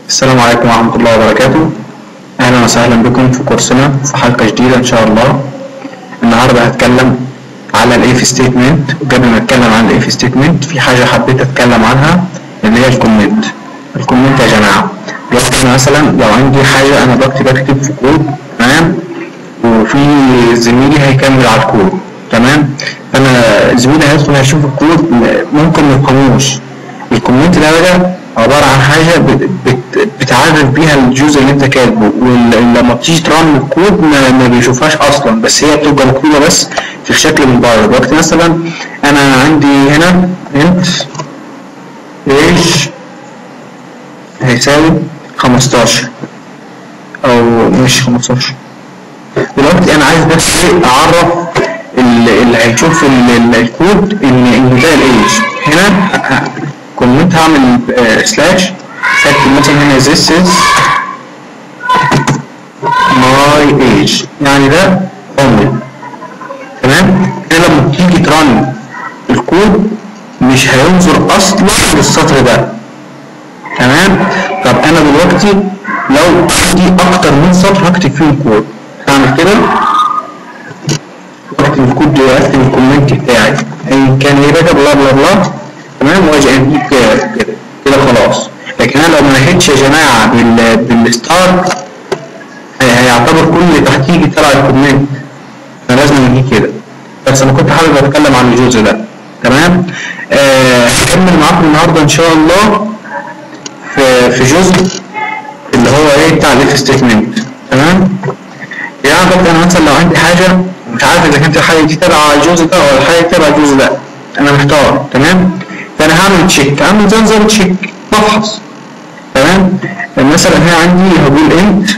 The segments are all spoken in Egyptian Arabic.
السلام عليكم ورحمة الله وبركاته أهلا وسهلا بكم في كورسنا في حلقة جديدة إن شاء الله النهاردة هتكلم على الإف ستيتمنت وقبل ما أتكلم عن الإف ستيتمنت في حاجة حبيت أتكلم عنها اللي هي الكومنت الكومنت يا جماعة دلوقتي مثلا لو عندي حاجة أنا دلوقتي بكتب في كود تمام وفي زميلي هيكمل على الكود تمام فأنا زميلي هيدخل هيشوف الكود ممكن ما يفهموش الكومنت ده بقى عبارة عن حاجة بت- بت- بتعرف بيها الجزء اللي انت كاتبه ولما بتيجي ترن الكود ما, ما بيشوفهاش اصلا بس هي بتبقى مكتوبة بس في الشكل من بره دلوقتي مثلا انا عندي هنا انت ايش هيساوي 15 او مش 15 دلوقتي انا عايز بس ايه اعرف ال- اللي هيشوف ال- ال- الكود ان ان ده الايج هنا كومنت هعمل سلاش هكتب مثلا هنا this is my age يعني ده عمري تمام كده لما تيجي ترن الكود مش هينظر اصلا للسطر ده تمام طب انا دلوقتي لو عندي اكتر من سطر هكتب فيهم كود هعمل كده واكتب الكود ده واكتب الكومنت بتاعي ايا كان ايه بقى بلا بلا بلا تمام واجي اجيب كده كده كده خلاص لكن انا لو ما نهيتش يا جماعه بال بالستار هي- هيعتبر كل اللي تحتيه يجي تبع الكومنت انا لازم اجي كده بس انا كنت حابب اتكلم عن الجزء ده تمام آه، هكمل معاكم النهارده ان شاء الله في في جزء اللي هو ايه بتاع الاف ستيتمنت تمام يعني دلوقتي انا مثلا لو عندي حاجه مش عارف اذا كانت الحاجه دي تبع الجزء ده ولا الحاجه تبع الجزء ده انا محتار تمام فانا هعمل تشيك هعمل زي نظام تشيك بفحص تمام مثلا هنا عندي هقول انت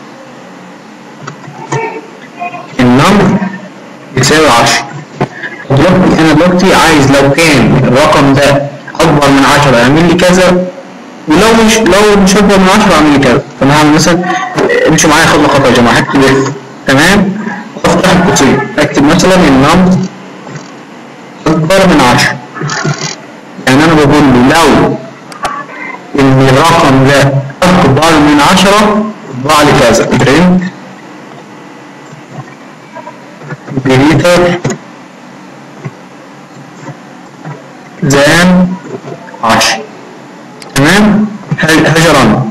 النمبر يساوي 10 دلوقتي انا دلوقتي عايز لو كان الرقم ده اكبر من 10 اعمل لي كذا ولو مش لو مش اكبر من 10 اعمل لي كذا فانا هعمل مثلا امشوا معايا خطوه خطوه يا جماعه هكتب اف تمام وافتح القوسين اكتب مثلا النمبر اكبر من 10 يعني انا بقول له لو ان الرقم ده اكبر من 10 اطبع لي كذا برنت greater than 10 تمام ه- هجرا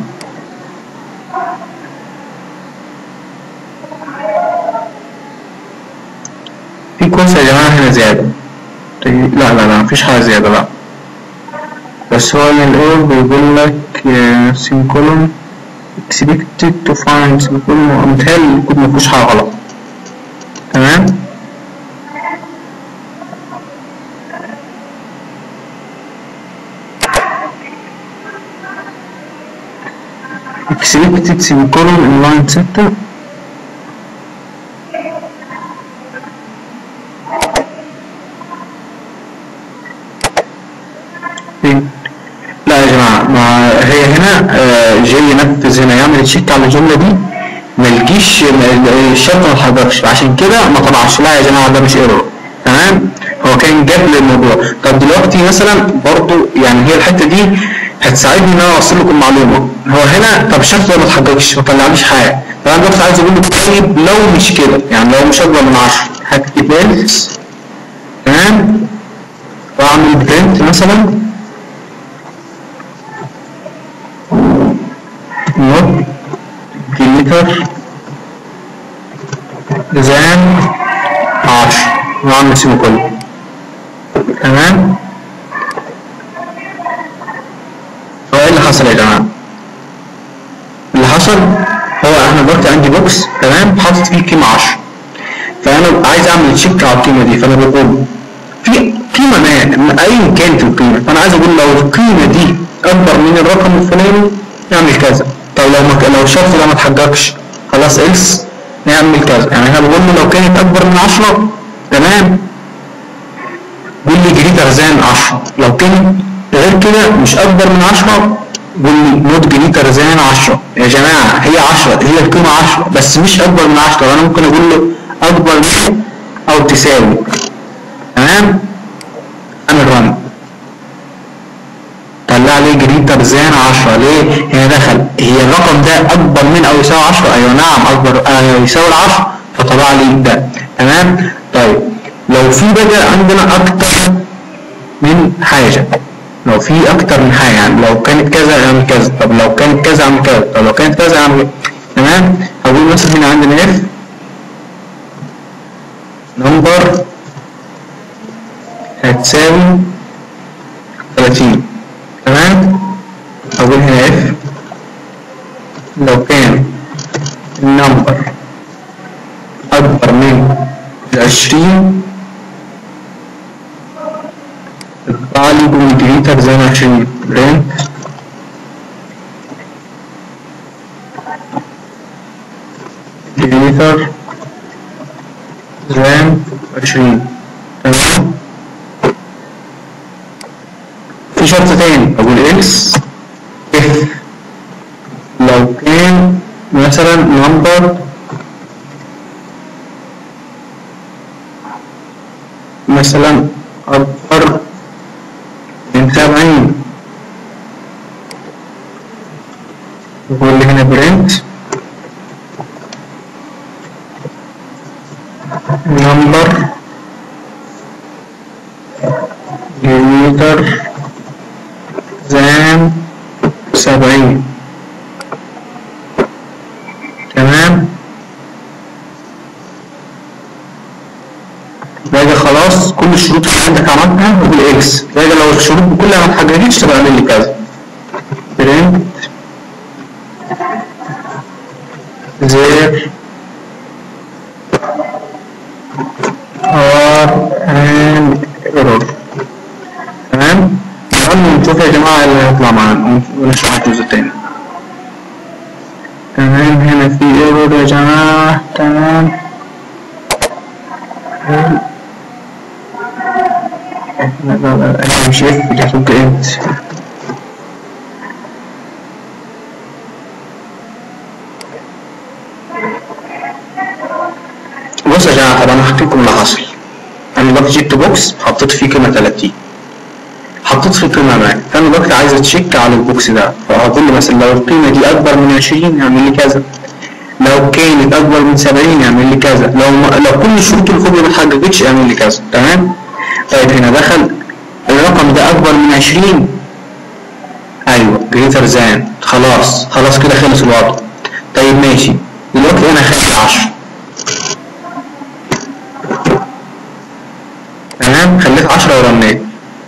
في كورس يا جماعة هنا زيادة طيب لا لا لا مفيش حاجة زيادة لا بس هو الأول بيقول لك سيمكولوم expected to find سيمكولوم متهيألي الكود مفيهوش حاجة غلط تمام expected semicolon in line 6 فين؟ لا يا جماعة ما هي هنا آه، جاي ينفذ هنا يعمل تشيك على الجملة دي ما يجيش ما- الشرط ما اتحضرش عشان كده ما طلعش لا يا جماعة ده مش ايرور تمام هو كان جاب لي الموضوع طب دلوقتي مثلا برضو يعني هي الحتة دي هتساعدني ان انا اوصل لكم معلومة هو هنا طب الشرط ده ما اتحققش ما طلعليش حاجة فانا دلوقتي عايز اقول له طيب لو مش كده يعني لو مش اكبر من 10 هكتب else تمام واعمل برنت مثلا not greater than 10 وعامل سيميكولون تمام هو ايه اللي حصل يا جماعه اللي حصل هو انا دلوقتي عندي بوكس تمام حاطط فيه قيمه 10 فانا عايز اعمل تشيك على القيمه دي فانا بقول في قيمه ما ايا كانت القيمه فانا عايز اقول لو القيمه دي اكبر من الرقم الفلاني نعمل كذا طب لو ما لو الشرط ده ما اتحققش خلاص اكس نعمل كذا يعني انا بقول له لو كانت اكبر من 10 تمام قول لي جريتر زان 10 لو كانت غير كده مش اكبر من 10 قول لي نوت جريتر زان 10 يا جماعه هي 10 هي القيمه 10 بس مش اكبر من 10 انا ممكن اقول له اكبر من او تساوي تمام اعمل رن طلع لي جريتر جريتر ذان 10 ليه؟ هنا دخل هي الرقم ده اكبر من او يساوي 10 ايوه نعم اكبر آه يساوي ال 10 فطلع لي ده تمام؟ طيب لو في بقى عندنا اكتر من حاجه لو في اكتر من حاجه يعني لو كانت كذا اعمل كذا طب لو كانت كذا اعمل كذا طب لو كانت كذا اعمل تمام؟ هقول مثلا هنا عندنا اف نمبر هتساوي 30 تمام اقول هنا اف لو كان النمبر اكبر من العشرين يطلع لي بوينتيتر زي ما عشرين برنت جريتر زان عشرين تمام في شرط تاني اقول اكس اف لو كان مثلا نمبر مثلا اكبر من سبعين يقول لي هنا برنت نمبر جريتر زان سبعين تمام باجي خلاص كل الشروط اللي عندك عملتها وقول اكس باجي لو الشروط كلها ما اتحققتش تبقى اعمل لي كذا برنت زير ار اند ايرور تمام يلا نشوف يا جماعه اللي هيطلع معانا ونشرح الجزء التاني تمام هنا في ايرور يا جماعه تمام لا لا لا انا مش اف دي هتبقى انت بص يا جماعه طب انا هحكي لكم اللي حصل انا دلوقتي جبت بوكس حطيت فيه قيمه 30 حطيت فيه قيمه ما فانا دلوقتي عايز اتشيك على البوكس ده فهقول له مثلا لو القيمه دي اكبر من 20 يعمل لي كذا لو كانت اكبر من 70 يعمل لي كذا لو ما لو كل الشروط الخبز ما اتحققتش يعمل لي كذا تمام طيب هنا دخل الرقم ده اكبر من 20 ايوه جريتر ذان خلاص خلاص كده خلص الوضع طيب ماشي دلوقتي انا خدت 10 تمام خليت 10 ورنيت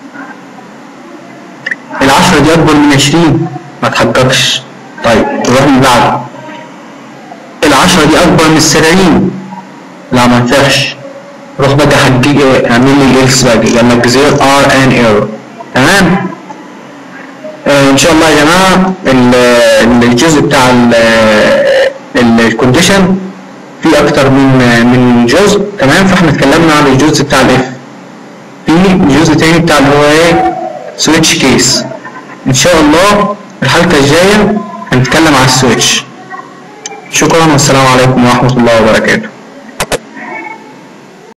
العشرة دي أكبر من 20 ما تحققش طيب نروح اللي بعده العشرة دي أكبر من 70 لا ما ينفعش روح بقى حقق اعمل لي الاكس بقى قال لك زير ار ان ايرور تمام آه ان شاء الله يا جماعه ال- الجزء بتاع الكونديشن فيه اكتر من من جزء تمام فاحنا اتكلمنا عن الجزء بتاع الاف في جزء تاني بتاع اللي هو ايه سويتش كيس ان شاء الله الحلقه الجايه هنتكلم على السويتش شكرا والسلام عليكم ورحمه الله وبركاته